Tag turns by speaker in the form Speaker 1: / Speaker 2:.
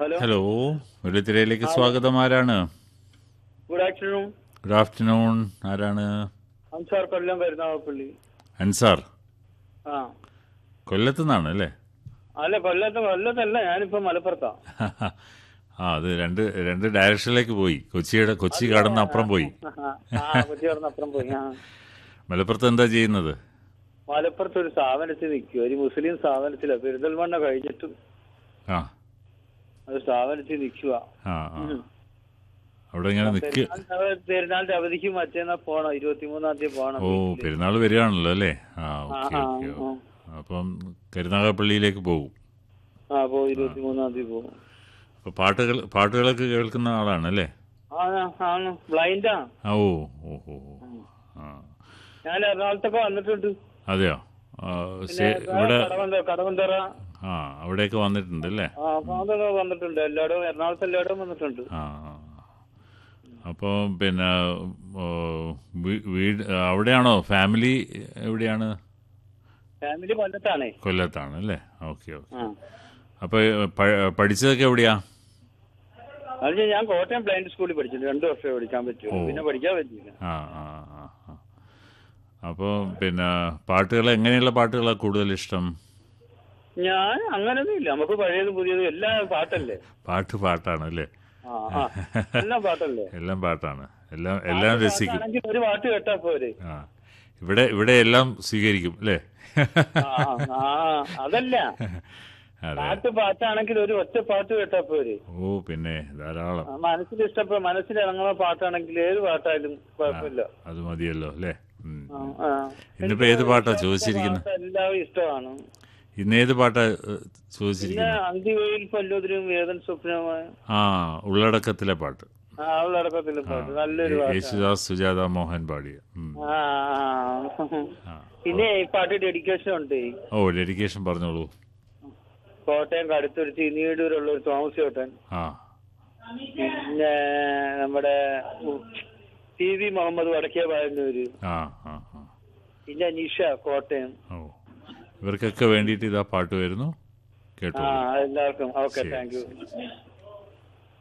Speaker 1: Hello
Speaker 2: hello വെള്ളിത്തിരയിലേക്ക് സ്വാഗതം ആരാണ്
Speaker 1: good afternoon
Speaker 2: good afternoon ആരാണ്
Speaker 1: അൻസാർ കൊല്ലം കരുനാഗപ്പള്ളി
Speaker 2: അൻസാർ
Speaker 1: ആ
Speaker 2: കൊല്ലത്തു നിന്നാണ് അല്ലേ
Speaker 1: അല്ല കൊല്ലത്ത് കൊല്ലത്തല്ല ഞാനിപ്പോ മലപ്പുറത്താ
Speaker 2: ആ അത് രണ്ട് രണ്ട് ഡയറക്ഷനിലേക്ക് പോയി കൊച്ചിയുടെ കൊച്ചി കടന്ന് അപ്പുറം പോയി
Speaker 1: ആ കൊച്ചി കടന്ന് അപ്പുറം പോയി ആ
Speaker 2: മലപ്പുറത്ത് എന്താ ചെയ്യുന്നത്
Speaker 1: മലപ്പുറത്ത് ഒരു സ്ഥാപനത്തിൽ നിൽക്കുക ഒരു മുസ്ലിം സ്ഥാപനത്തിലാ പെരിന്തൽമണ്ണ കഴിഞ്ഞിട്ടും
Speaker 2: ആ
Speaker 1: ഒരു സ്ഥാപനത്തിൽ നിൽക്കുക
Speaker 2: ആ ആ അവിടെ ഇങ്ങനെ നിൽക്ക്
Speaker 1: പെരുന്നാളിന്റെ അവധിക്ക് മറ്റേന്നാ പോണം ഇരുപത്തിമൂന്നാം തീയതി പോണം
Speaker 2: ഓ പെരുന്നാൾ വരികയാണല്ലോ അല്ലേ ആ
Speaker 1: ആ
Speaker 2: ഓക്കെ
Speaker 1: ആ
Speaker 2: ഓക്കെ
Speaker 1: ആ.
Speaker 2: അപ്പം കരുനാഗപ്പള്ളിയിലേക്ക് പോകും
Speaker 1: ആ പോ ഇരുപത്തിമൂന്നാം തീയതി പോകും
Speaker 2: അപ്പോൾ പാട്ടുകൾ പാട്ടുകളൊക്കെ കേൾക്കുന്ന ആളാണ് അല്ലേ
Speaker 1: ആ ആണ് ബ്ലൈൻഡാ
Speaker 2: ആ ഓ ഓ ഓ ഓ. ആ
Speaker 1: ഞാൻ എറണാകുളത്തൊക്കെ വന്നിട്ടുണ്ട്
Speaker 2: അതെയോ ആ,
Speaker 1: പിന്നെ
Speaker 2: സ്റ്റേ- ഇവിടെ
Speaker 1: കടവന്ത കടവന്തറ
Speaker 2: ആ അവിടെയൊക്കെ വന്നിട്ടുണ്ട് അല്ലേ
Speaker 1: ആ അപ്പൊ അതൊക്കെ വന്നിട്ടുണ്ട് എല്ലായിടവും എറണാകുളത്ത് എല്ലായിടവും വന്നിട്ടുണ്ട്
Speaker 2: ആ ആ. അപ്പോൾ പിന്നെ ഓ, വീ- വീട് അവിടെയാണോ ഫാമിലി എവിടെയാണ്
Speaker 1: ഫാമിലി കൊല്ലത്താണേ
Speaker 2: കൊല്ലത്താണ് അല്ലേ ഓക്കെ ഓക്കെ
Speaker 1: ആ
Speaker 2: അപ്പോൾ പഠിച്ചതൊക്കെ എവിടെയാ
Speaker 1: അത് ഞാൻ കോട്ടയം ബ്ലൈൻഡ് സ്കൂളിൽ പഠിച്ചിട്ടുണ്ട് രണ്ടു വർഷമേ പഠിക്കാൻ പറ്റുള്ളൂ
Speaker 2: ഓ.
Speaker 1: പിന്നെ പഠിക്കാൻ പറ്റില്ല
Speaker 2: ആ ആ ആ ആ. അപ്പോൾ പിന്നെ പാട്ടുകൾ എങ്ങനെയുള്ള പാട്ടുകളാണ് കൂടുതൽ ഇഷ്ടം
Speaker 1: ഞാൻ അങ്ങനൊന്നും ഇല്ല നമുക്ക് പഴയതും പുതിയതും എല്ലാം പാട്ടല്ലേ
Speaker 2: പാട്ട് പാട്ടാണ് അല്ലേ
Speaker 1: ആ ആ എല്ലാം പാട്ടല്ലേ
Speaker 2: എല്ലാം പാട്ടാണ് എല്ലാം എല്ലാം രസിക്കും
Speaker 1: പാട്ടാണെങ്കിൽ ഒരു പാട്ട് കേട്ടാ പോരെ
Speaker 2: ആ ഇവിടെ ഇവിടെ എല്ലാം സ്വീകരിക്കും അല്ലേ
Speaker 1: ആ, ആ അതല്ല
Speaker 2: അതെ
Speaker 1: പാട്ട് പാട്ടാണെങ്കിൽ ഒരു ഒറ്റ പാട്ട് കേട്ടാ പോരെ
Speaker 2: ഓ പിന്നെ ധാരാളം
Speaker 1: ആ, മനസ്സിൽ ഇഷ്ടപ്പെട്ട മനസ്സിൽ ഇറങ്ങുന്ന പാട്ടാണെങ്കിൽ ഏത് പാട്ടായാലും കുഴപ്പമില്ല
Speaker 2: അത് മതിയല്ലോ അല്ലേ ഉം.
Speaker 1: ആ, ആ.
Speaker 2: ഇന്നിപ്പോ ഏത് പാട്ടാ ചോദിച്ചിരിക്കുന്നത്
Speaker 1: പാട്ട് എല്ലാവരും ഇഷ്ടമാണ്
Speaker 2: ഇന്ന് ഏത് പാട്ടാ ഏഹ്,
Speaker 1: പിന്നെ
Speaker 2: ചോദിച്ചിരിക്കുന്നത്
Speaker 1: അന്തിവയിൽ പല്ലുതിരും വേദൻ സ്വപ്നമായ
Speaker 2: ആ ഉള്ളടക്കത്തിലെ പാട്ട്
Speaker 1: ആ ഉള്ളടക്കത്തിലെ പാട്ട് നല്ലൊരു പാട്ട്
Speaker 2: യേശുദാസ് സുജാത മോഹൻ പാടിയ ഉം.
Speaker 1: ആ ആ. പിന്നെ ഈ പാട്ട് ഡെഡിക്കേഷൻ ഉണ്ട്
Speaker 2: ഓ ഡെഡിക്കേഷൻ പറഞ്ഞോളൂ
Speaker 1: കോട്ടയം കടുത്തുരുത്തി നീടൂരുള്ള ഒരു തോമസ് ചേട്ടൻ
Speaker 2: ആ
Speaker 1: പിന്നെ നമ്മുടെ ടി വി മുഹമ്മദ് വടക്കേ പായന്നൂര്
Speaker 2: ആ ആ ആ
Speaker 1: പിന്നെ നിഷ കോട്ടയം
Speaker 2: ഓ ഇവർക്കൊക്കെ വേണ്ടിയിട്ട് ഇതാ പാട്ട് വരുന്നു
Speaker 1: ആ
Speaker 2: കേട്ടോ
Speaker 1: എല്ലാവർക്കും ഓക്കെ
Speaker 2: ശരി,
Speaker 1: താങ്ക് യു